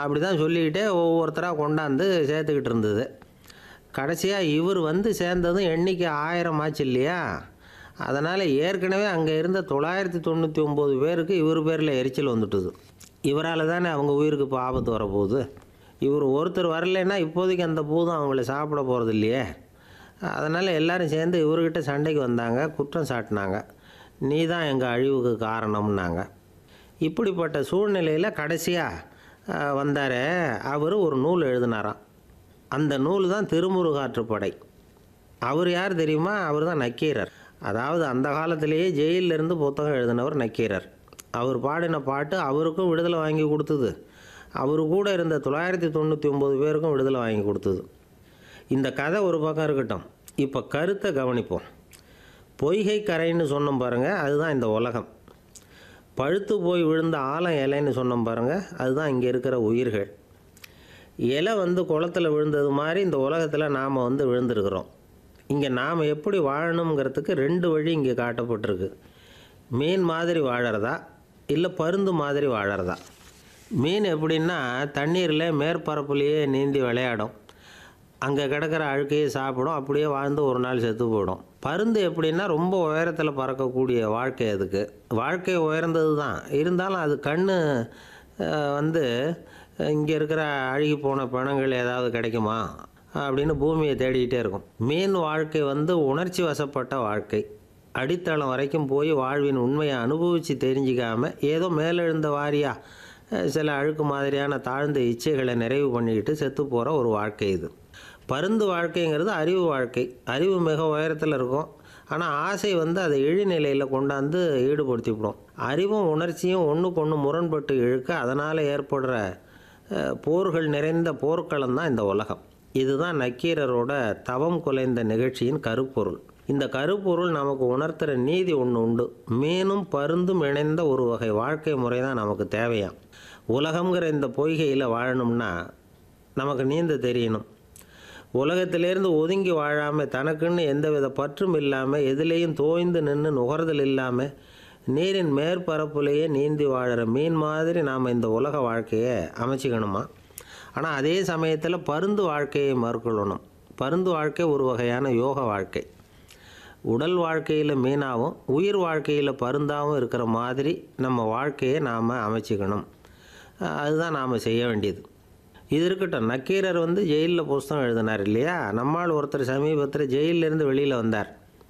அப்படி தான் சொல்லிக்கிட்டே ஒவ்வொருத்தராக கொண்டாந்து சேர்த்துக்கிட்டு இருந்தது கடைசியாக இவர் வந்து சேர்ந்ததும் எண்ணிக்கை ஆயிரம் ஆச்சு இல்லையா அதனால் ஏற்கனவே அங்கே இருந்த தொள்ளாயிரத்தி தொண்ணூற்றி ஒம்பது பேருக்கு இவர் பேரில் எரிச்சல் வந்துட்டுது இவரால் தானே அவங்க உயிருக்கு இப்போ ஆபத்து வரப்போகுது இவர் ஒருத்தர் வரலைன்னா இப்போதைக்கு அந்த பூதம் அவங்கள சாப்பிட போகிறது இல்லையே அதனால் எல்லாரும் சேர்ந்து இவர்கிட்ட சண்டைக்கு வந்தாங்க குற்றம் சாட்டினாங்க நீ தான் எங்கள் அழிவுக்கு காரணம்னாங்க இப்படிப்பட்ட சூழ்நிலையில் கடைசியாக வந்தார் அவர் ஒரு நூல் எழுதினாராம் அந்த நூல் தான் திருமுருகாற்றுப்படை அவர் யார் தெரியுமா அவர் தான் நக்கீரர் அதாவது அந்த காலத்திலேயே ஜெயில்ல இருந்து புத்தகம் எழுதினவர் நக்கீரர் அவர் பாடின பாட்டு அவருக்கும் விடுதலை வாங்கி கொடுத்தது அவர் கூட இருந்த தொள்ளாயிரத்தி தொண்ணூற்றி ஒம்பது பேருக்கும் விடுதலை வாங்கி கொடுத்தது இந்த கதை ஒரு பக்கம் இருக்கட்டும் இப்போ கருத்தை கவனிப்போம் பொய்கை கரைன்னு சொன்னோம் பாருங்கள் அதுதான் இந்த உலகம் பழுத்து போய் விழுந்த ஆலம் இலைன்னு சொன்னோம் பாருங்கள் அதுதான் இங்கே இருக்கிற உயிர்கள் இலை வந்து குளத்துல விழுந்தது மாதிரி இந்த உலகத்தில் நாம் வந்து விழுந்திருக்கிறோம் இங்கே நாம் எப்படி வாழணுங்கிறதுக்கு ரெண்டு வழி இங்கே காட்டப்பட்டிருக்கு மீன் மாதிரி வாழறதா இல்லை பருந்து மாதிரி வாழறதா மீன் எப்படின்னா தண்ணீரில் மேற்பரப்புலேயே நீந்தி விளையாடும் அங்கே கிடக்கிற அழுக்கையை சாப்பிடும் அப்படியே வாழ்ந்து ஒரு நாள் செத்து போயிடும் பருந்து எப்படின்னா ரொம்ப உயரத்தில் பறக்கக்கூடிய வாழ்க்கை அதுக்கு வாழ்க்கை உயர்ந்தது தான் இருந்தாலும் அது கண் வந்து இங்கே இருக்கிற அழுகி போன பிணங்கள் ஏதாவது கிடைக்குமா அப்படின்னு பூமியை தேடிக்கிட்டே இருக்கும் மீன் வாழ்க்கை வந்து உணர்ச்சி வசப்பட்ட வாழ்க்கை அடித்தளம் வரைக்கும் போய் வாழ்வின் உண்மையை அனுபவித்து தெரிஞ்சிக்காம ஏதோ மேலெழுந்த வாரியா அஹ், சில அழுக்கு மாதிரியான தாழ்ந்த இச்சைகளை நிறைவு பண்ணிக்கிட்டு செத்து போகிற ஒரு வாழ்க்கை இது பருந்து வாழ்க்கைங்கிறது அறிவு வாழ்க்கை அறிவு மிக உயரத்தில் இருக்கும் ஆனால் ஆசை வந்து அதை இழிநிலையில் கொண்டாந்து ஈடுபடுத்திவிடும் அறிவும் உணர்ச்சியும் ஒன்றுக்கு ஒன்று முரண்பட்டு இழுக்க அதனால் ஏற்படுற அஹ், போர்கள் நிறைந்த போர்க்களம் தான் இந்த உலகம் இதுதான் நக்கீரரோட தவம் குலைந்த நிகழ்ச்சியின் கருப்பொருள் இந்த கருப்பொருள் நமக்கு உணர்த்துகிற நீதி ஒன்று உண்டு மீனும் பருந்தும் இணைந்த ஒரு வகை வாழ்க்கை முறை தான் நமக்கு தேவையாம் உலகம்ங்கிற இந்த பொய்கையில் வாழணும்னா நமக்கு நீந்த தெரியணும் உலகத்திலேருந்து ஒதுங்கி வாழாமல் தனக்குன்னு எந்தவித பற்றும் இல்லாமல் எதுலேயும் தோய்ந்து நின்று நுகர்தல் இல்லாமல் நீரின் மேற்பரப்புலேயே நீந்தி வாழுற மீன் மாதிரி நாம் இந்த உலக வாழ்க்கையை அமைச்சிக்கணுமா ஆனால் அதே சமயத்தில் பருந்து வாழ்க்கையை மேற்கொள்ளணும் பருந்து வாழ்க்கை ஒரு வகையான யோக வாழ்க்கை உடல் வாழ்க்கையில் மீனாவும் உயிர் வாழ்க்கையில் பருந்தாவும் இருக்கிற மாதிரி நம்ம வாழ்க்கையை நாம் அமைச்சிக்கணும் அஹ் அதுதான் நாம் செய்ய வேண்டியது இது இருக்கட்டும் நக்கீரர் வந்து ஜெயிலில் புஸ்தகம் எழுதினார் இல்லையா நம்மால் ஒருத்தர் சமீபத்தில் ஜெயிலிருந்து வெளியில் வந்தார்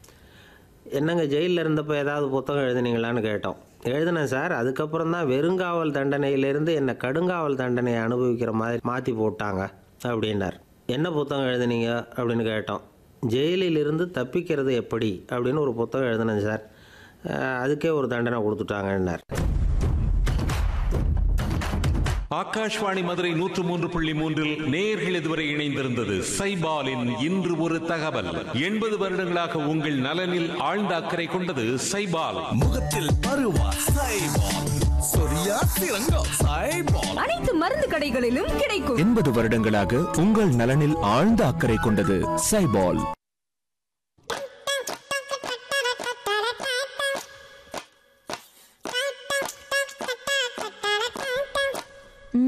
என்னங்க ஜெயிலில் இருந்தப்போ ஏதாவது புத்தகம் எழுதுனீங்களான்னு கேட்டோம் எழுதினேன் சார் அதுக்கப்புறம் தான் வெறுங்காவல் தண்டனையிலேருந்து என்னை கடுங்காவல் தண்டனையை அனுபவிக்கிற மாதிரி மாற்றி போட்டாங்க அப்படின்னார் என்ன புத்தகம் எழுதுனீங்க அப்படின்னு கேட்டோம் ஜெயிலில் இருந்து தப்பிக்கிறது எப்படி அப்படின்னு ஒரு புத்தகம் எழுதினேன் சார் அஹ் அதுக்கே ஒரு தண்டனை கொடுத்துட்டாங்கன்னார் ஆகாஷ்வாணி மதுரை நூற்று மூன்று புள்ளி மூன்றில் நேர்கள் இதுவரை இணைந்திருந்தது சைபாலின் இன்று ஒரு தகவல் எண்பது வருடங்களாக உங்கள் நலனில் ஆழ்ந்த அக்கறை கொண்டது சைபால் முகத்தில் பருவா சைபால் சொரியா சிறங்கம் சைபால் அனைத்து மருந்து கடைகளிலும் கிடைக்கும் எண்பது வருடங்களாக உங்கள் நலனில் ஆழ்ந்த அக்கறை கொண்டது சைபால்